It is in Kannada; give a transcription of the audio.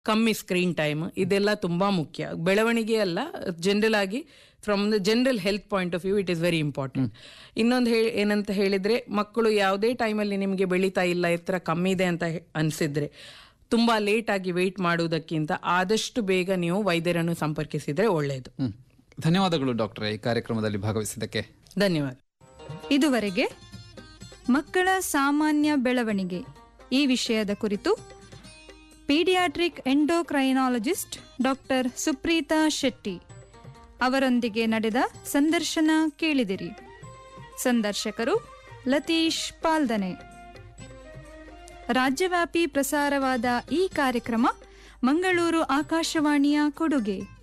ಕಮ್ಮಿ ಸ್ಕ್ರೀನ್ ಟೈಮ್ ಇದೆಲ್ಲ ತುಂಬಾ ಮುಖ್ಯ ಬೆಳವಣಿಗೆ ಅಲ್ಲ ಜನರಲ್ ಆಗಿ from the general health point of view it is very important ಇನ್ನೊಂದು ಹೇಳಿ ಏನಂತ ಹೇಳಿದ್ರೆ ಮಕ್ಕಳು ಯಾವುದೇ ಟೈಮಲ್ಲಿ ನಿಮಗೆ ಬೆಳೀತಾ ಇಲ್ಲ ಎತ್ತರ ಕಮ್ಮಿ ಇದೆ ಅಂತ ಹೆ- ಅನ್ಸಿದ್ರೆ ತುಂಬಾ ಲೇಟ್ ಆಗಿ ವೆಯ್ಟ್ ಮಾಡುವುದಕ್ಕಿಂತ ಆದಷ್ಟು ಬೇಗ ನೀವು ವೈದ್ಯರನ್ನು ಸಂಪರ್ಕಿಸಿದ್ರೆ ಒಳ್ಳೆಯದು ಹ್ಮ್ ಧನ್ಯವಾದಗಳು ಡಾಕ್ಟರ್ ಈ ಕಾರ್ಯಕ್ರಮದಲ್ಲಿ ಭಾಗವಹಿಸಿದ್ದಕ್ಕೆ ಧನ್ಯವಾದ ಇದುವರೆಗೆ ಮಕ್ಕಳ ಸಾಮಾನ್ಯ ಬೆಳವಣಿಗೆ ಈ ವಿಷಯದ ಕುರಿತು paediatric endocrinologist doctor Supreetha Shetty ಅವರೊಂದಿಗೆ ನಡೆದ ಸಂದರ್ಶನ ಕೇಳಿದಿರಿ ಸಂದರ್ಶಕರು ಲತೀಶ್ ಪಾಲ್ದನೆ ರಾಜ್ಯವ್ಯಾಪಿ ಪ್ರಸಾರವಾದ ಈ ಕಾರ್ಯಕ್ರಮ ಮಂಗಳೂರು ಆಕಾಶವಾಣಿಯ ಕೊಡುಗೆ